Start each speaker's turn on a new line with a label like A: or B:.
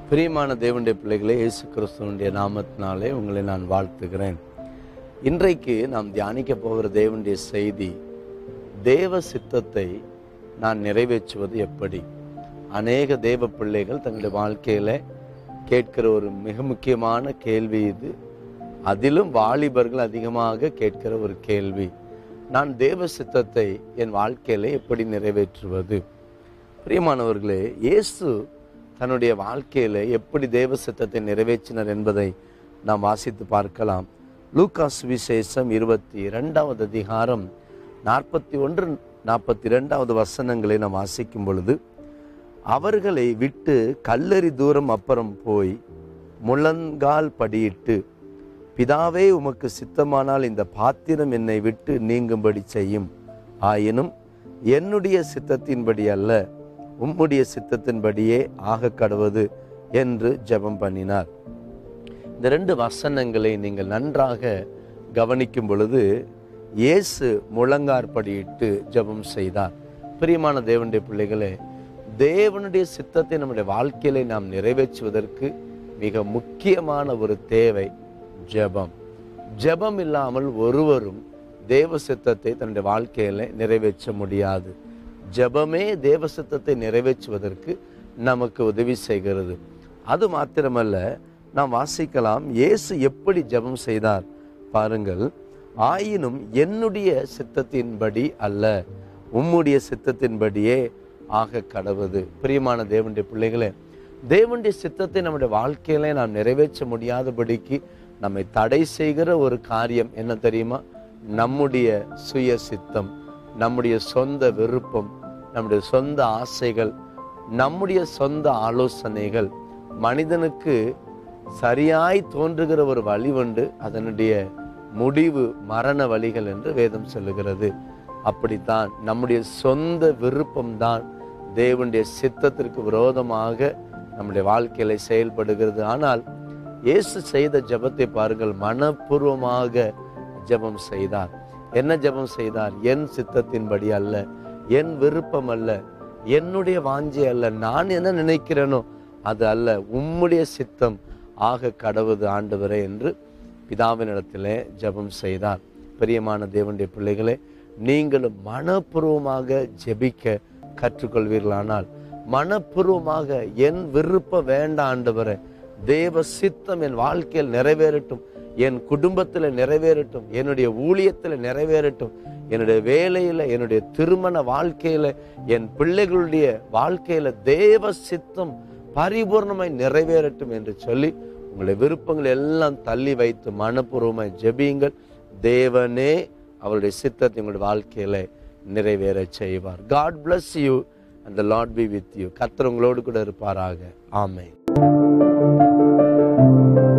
A: பிரியமான தேவனுடைய பிள்ளைகளே இயேசு கிறிஸ்துவனுடைய நாமத்தினாலே உங்களை நான் வாழ்த்துகிறேன் இன்றைக்கு நாம் தியானிக்க போகிற தேவனுடைய செய்தி தேவ சித்தத்தை நான் நிறைவேற்றுவது எப்படி அநேக தேவ பிள்ளைகள் தங்களுடைய வாழ்க்கையில கேட்கிற ஒரு மிக முக்கியமான கேள்வி இது அதிலும் வாலிபர்கள் அதிகமாக கேட்கிற ஒரு கேள்வி நான் தேவ சித்தத்தை என் வாழ்க்கையில எப்படி நிறைவேற்றுவது பிரியமானவர்களே இயேசு தன்னுடைய வாழ்க்கையில எப்படி தேவ சித்தத்தை நிறைவேற்றினார் என்பதை நாம் வாசித்து பார்க்கலாம் லூகாஸ் விசேஷம் இருபத்தி இரண்டாவது அதிகாரம் நாற்பத்தி ஒன்று நாற்பத்தி இரண்டாவது வசனங்களை நாம் வாசிக்கும் பொழுது அவர்களை விட்டு கல்லறி தூரம் அப்புறம் போய் முழங்கால் படியிட்டு பிதாவே உமக்கு சித்தமானால் இந்த பாத்திரம் என்னை விட்டு நீங்கும்படி செய்யும் ஆயினும் என்னுடைய சித்தத்தின்படி அல்ல உம்முடைய சித்தத்தின்படியே ஆக கடவது என்று ஜெபம் பண்ணினார் இந்த ரெண்டு வசனங்களை நீங்கள் நன்றாக கவனிக்கும் பொழுது இயேசு முழங்கார்படியிட்டு ஜெபம் செய்தார் பிரியமான தேவனுடைய பிள்ளைகளே தேவனுடைய சித்தத்தை நம்முடைய வாழ்க்கையில நாம் நிறைவேற்றுவதற்கு மிக முக்கியமான ஒரு தேவை ஜெபம் ஜெபம் இல்லாமல் ஒருவரும் தேவ சித்தத்தை தன்னுடைய வாழ்க்கையில நிறைவேற்ற முடியாது ஜெபமே தேவ சித்தத்தை நிறைவேற்றுவதற்கு நமக்கு உதவி செய்கிறது அது மாத்திரமல்ல நாம் வாசிக்கலாம் இயேசு எப்படி ஜெபம் செய்தார் பாருங்கள் ஆயினும் என்னுடைய சித்தத்தின்படி அல்ல உம்முடைய சித்தத்தின்படியே ஆக கடவுது பிரியமான தேவனுடைய பிள்ளைகளே தேவனுடைய சித்தத்தை நம்முடைய வாழ்க்கையில நாம் நிறைவேற்ற முடியாதபடிக்கு நம்மை தடை செய்கிற ஒரு காரியம் என்ன தெரியுமா நம்முடைய சுய சித்தம் நம்முடைய சொந்த விருப்பம் நம்முடைய சொந்த ஆசைகள் நம்முடைய சொந்த ஆலோசனைகள் மனிதனுக்கு சரியாய் தோன்றுகிற ஒரு வழி உண்டு அதனுடைய முடிவு மரண வழிகள் என்று வேதம் சொல்லுகிறது அப்படித்தான் நம்முடைய சொந்த விருப்பம்தான் தேவனுடைய சித்தத்திற்கு விரோதமாக நம்முடைய வாழ்க்கையில செயல்படுகிறது ஆனால் இயேசு செய்த ஜெபத்தை பாருங்கள் மனப்பூர்வமாக ஜெபம் செய்தார் என்ன ஜெபம் செய்தார் என் சித்தத்தின்படி அல்ல என் விருப்பம் அல்ல என்னுடைய வாஞ்சை அல்ல நான் என்ன நினைக்கிறேனோ அது அல்ல உம்முடைய சித்தம் ஆக கடவுது ஆண்டவரே என்று பிதாவினிடத்திலே ஜெபம் செய்தார் பிரியமான தேவனுடைய பிள்ளைகளே நீங்களும் மனப்பூர்வமாக ஜெபிக்க கற்றுக்கொள்வீர்களானால் மனப்பூர்வமாக என் விருப்பம் வேண்டாம் ஆண்டவரே தேவ சித்தம் என் வாழ்க்கையில் நிறைவேறட்டும் என் குடும்பத்தில் நிறைவேறட்டும் என்னுடைய ஊழியத்தில் நிறைவேறட்டும் என்னுடைய வேலையில் என்னுடைய திருமண வாழ்க்கையில் என் பிள்ளைகளுடைய வாழ்க்கையில் தேவ சித்தம் பரிபூர்ணமாய் நிறைவேறட்டும் என்று சொல்லி உங்களுடைய விருப்பங்கள் எல்லாம் தள்ளி வைத்து மனப்பூர்வமாய் ஜெபியுங்கள் தேவனே அவருடைய சித்தத்தை உங்களுடைய வாழ்க்கையில நிறைவேற செய்வார் God bless you and the Lord be with you கர்த்தர் உங்களோடு கூட இருப்பாராக ஆமென்